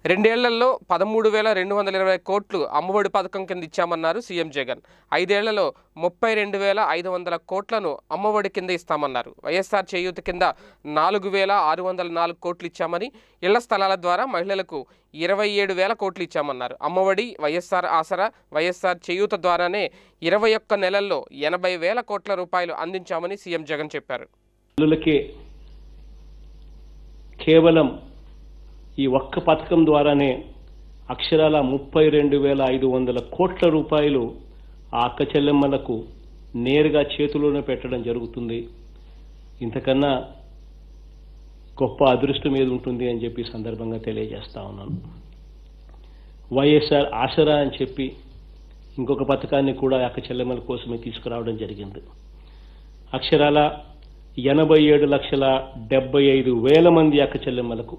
రెండేళ్లలో పదమూడు వేల రెండు వందల ఇరవై కోట్లు అమ్మఒడి పథకం కింద ఇచ్చామన్నారు సీఎం జగన్ ఐదేళ్లలో ముప్పై రెండు వేల ఐదు వందల కోట్లను అమ్మఒడి కింద ఇస్తామన్నారు వైఎస్ఆర్ చేయూత కింద నాలుగు వేల ఆరు వందల నాలుగు కోట్లు ఇచ్చామని ఇళ్ల స్థలాల ద్వారా మహిళలకు ఇరవై ఏడు వేల కోట్లు ఇచ్చామన్నారు అమ్మఒడి వైఎస్ఆర్ ఆసరా వైఎస్ఆర్ చేయూత ద్వారానే ఇరవై ఒక్క నెలల్లో ఎనభై వేల కోట్ల రూపాయలు అందించామని సీఎం జగన్ చెప్పారు తల్లులకే కేవలం ఈ ఒక్క పథకం ద్వారానే అక్షరాల ముప్పై రెండు వేల ఐదు వందల కోట్ల రూపాయలు ఆ అక్క చెల్లెమ్మలకు నేరుగా చేతిలోనే పెట్టడం జరుగుతుంది ఇంతకన్నా గొప్ప అదృష్టం ఏది ఉంటుంది అని చెప్పి ఈ సందర్భంగా తెలియజేస్తా ఉన్నాను వైఎస్ఆర్ ఆసరా అని చెప్పి ఇంకొక పథకాన్ని కూడా అక్క చెల్లెమ్మల కోసమే తీసుకురావడం జరిగింది అక్షరాల ఎనభై ఏడు లక్షల డెబ్బై ఐదు వేల మంది అక్క చెల్లెమ్మలకు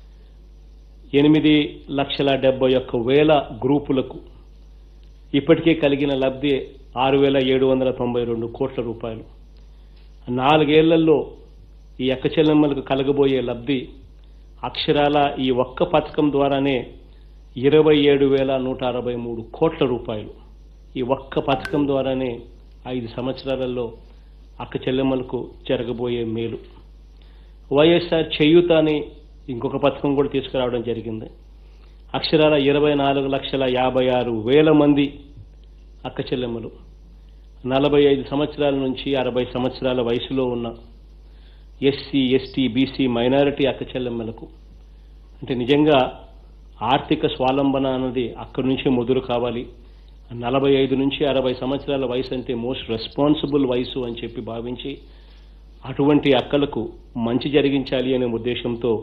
ఎనిమిది లక్షల డెబ్బై ఒక్క వేల గ్రూపులకు ఇప్పటికే కలిగిన లబ్ధి ఆరు వేల ఏడు వందల తొంభై రెండు కోట్ల రూపాయలు నాలుగేళ్లలో ఈ అక్క చెల్లెమ్మలకు కలగబోయే లబ్ధి అక్షరాల ఈ ఒక్క పథకం ద్వారానే ఇరవై ఏడు వేల నూట అరవై మూడు కోట్ల రూపాయలు ఈ ఒక్క పథకం ద్వారానే ఐదు సంవత్సరాలలో అక్క చెల్లెమ్మలకు జరగబోయే మేలు వైఎస్ఆర్ చేయూత అని ఇంకొక పథకం కూడా తీసుకురావడం జరిగింది అక్షరాల ఇరవై నాలుగు లక్షల యాభై ఆరు వేల మంది అక్క చెల్లెమ్మలు నలభై ఐదు సంవత్సరాల నుంచి అరవై సంవత్సరాల వయసులో ఉన్న ఎస్సీ ఎస్టీ బీసీ మైనారిటీ అక్క చెల్లెమ్మలకు అంటే నిజంగా ఆర్థిక స్వాలంబన అన్నది అక్కడి నుంచే మొదలు కావాలి నలభై ఐదు నుంచి అరవై సంవత్సరాల వయసు అంటే మోస్ట్ రెస్పాన్సిబుల్ వయసు అని చెప్పి భావించి అటువంటి అక్కలకు మంచి జరిగించాలి అనే ఉద్దేశంతో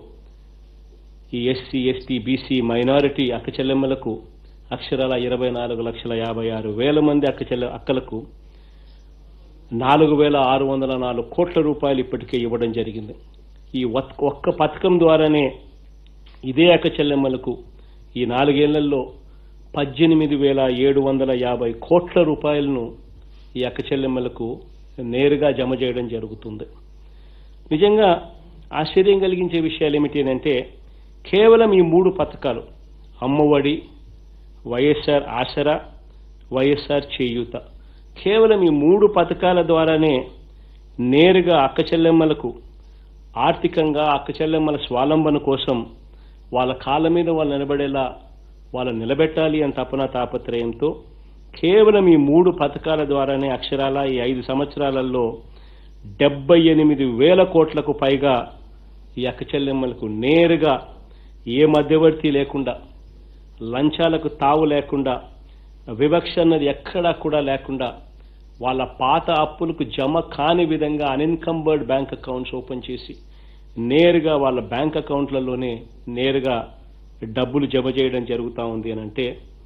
ఈ ఎస్సీ ఎస్టీ బీసీ మైనారిటీ అక్క చెల్లెమ్మలకు అక్షరాల ఇరవై నాలుగు లక్షల యాభై ఆరు వేల మంది అక్క చెల్లె అక్కలకు నాలుగు వేల ఆరు వందల నాలుగు కోట్ల రూపాయలు ఇప్పటికే ఇవ్వడం జరిగింది ఈ ఒక్- ఒక్క పథకం ద్వారానే ఇదే అక్క చెల్లెమ్మలకు ఈ నాలుగేళ్లలో పద్దెనిమిది వేల ఏడు వందల యాభై కోట్ల రూపాయలను ఈ అక్క చెల్లెమ్మలకు నేరుగా జమ చేయడం జరుగుతుంది నిజంగా ఆశ్చర్యం కలిగించే విషయాలు ఏమిటి అని అంటే కేవలం ఈ మూడు పథకాలు అమ్మఒడి వైఎస్ఆర్ ఆసరా వైఎస్ఆర్ చేయూత కేవలం ఈ మూడు పథకాల ద్వారానే నేరుగా అక్క చెల్లెమ్మలకు ఆర్థికంగా అక్క చెల్లెమ్మల స్వాలంబన కోసం వాళ్ళ కాళ్ళ మీద వాళ్ళు నిలబడేలా వాళ్ళు నిలబెట్టాలి అని తపన తాపత్రయంతో కేవలం ఈ మూడు పథకాల ద్వారానే అక్షరాల ఈ ఐదు సంవత్సరాలలో డెబ్బై ఎనిమిది వేల కోట్లకు పైగా ఈ అక్క చెల్లెమ్మలకు నేరుగా ఏ మధ్యవర్తి లేకుండా లంచాలకు తావు లేకుండా వివక్ష అన్నది ఎక్కడా కూడా లేకుండా వాళ్ళ పాత అప్పులకు జమ కాని విధంగా అన్ఇన్కంబర్డ్ బ్యాంక్ అకౌంట్స్ ఓపెన్ చేసి నేరుగా వాళ్ళ బ్యాంక్ అకౌంట్లలోనే నేరుగా డబ్బులు జమ చేయడం జరుగుతూ ఉంది అని అంటే